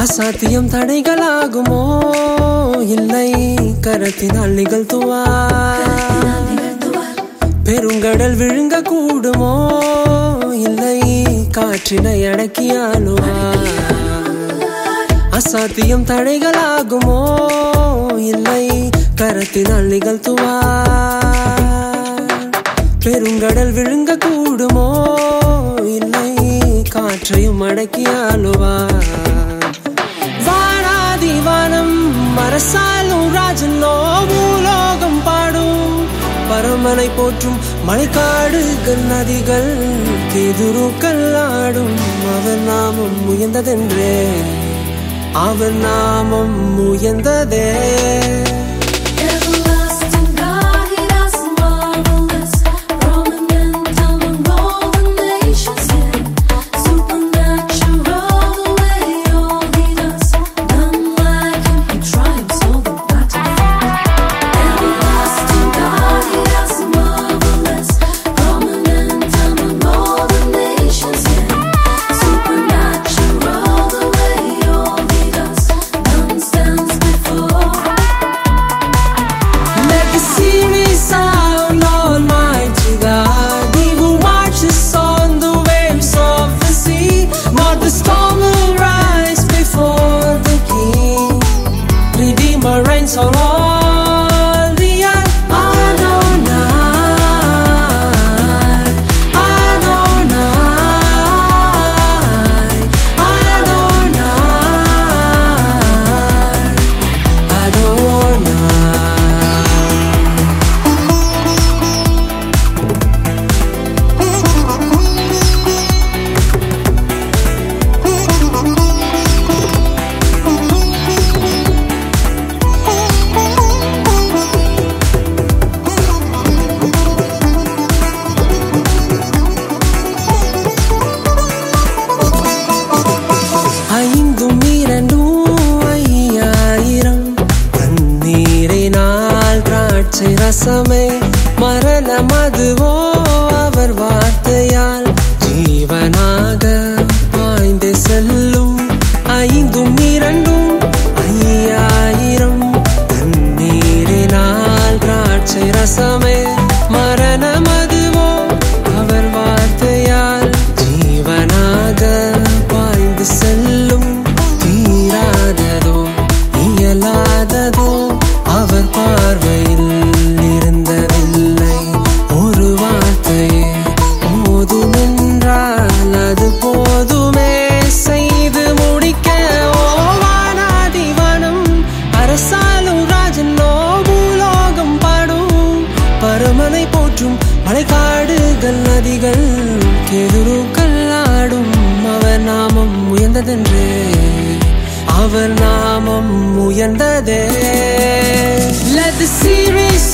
அசாத்தியம் தடைகளாகுமோ இல்லை கரத்தினால் நிகழ்த்துவார் பெருங்கடல் விழுங்க கூடுமோ இல்லை காற்றினை அடக்கியாலுவார் அசாத்தியம் தடைகளாகுமோ இல்லை கரத்தினால் நிகழ்த்துவார் பெருங்கடல் விழுங்க கூடுமோ இல்லை காற்றையும் அடக்கியாலுவார் வானாதி வானம் அரசாலும் ராஜனோ பூலோகம் பாடும் பரமனை போற்றும் மழைக்காடுகள் நதிகள் கேதுருக்கள் ஆடும் அவர் நாமம் உயர்ந்ததென்றே அவர் நாமம் உயர்ந்ததே Everlasting God, He does marvelous, prominent among all the nations. Yeah, supernatural the way all He does, none like Him. He triumphs over battlefield. Everlasting God, He does marvelous, prominent among all the nations. Yeah, supernatural the way all He does, none stands before. Let the series sound, Almighty God. He will watch us on the waves of the sea. Not the storm will rise before the King. Redeemer reigns on all the earth. Adonai, Adonai, Adonai, Adonai. ஐந்தும் இரண்டும் ஐயாயிரம் தண்ணீரினால் திராட்சை ரசமே மரண மதுவோ அவர் வார்த்தையால் ஜீவனாக பாய்ந்து செல்லும் ஐந்தும் இரண்டும் ஐயாயிரம் தண்ணீரினால் திராட்சை ரசமே மரண மதுவோ அவர் வார்த்தையால் ஜீவனாக பாய்ந்து செல்லும் தீராததோ இயலாததோ அவர் பார்வையில் இருந்ததில்லை ஒரு வார்த்தையே போதுமென்றால் அது போதுமே செய்து முடிக்க ஓவானாதி வனம் அரசாலும் ராஜனோ பூலோகம் பாடும் பருமனை போற்றும் மழைக்காடுகள் நதிகள் கெதுருக்கள் ஆடும் அவர் நாமம் உயர்ந்ததென்றே அவர் நாமம் உயர்ந்ததே Let the series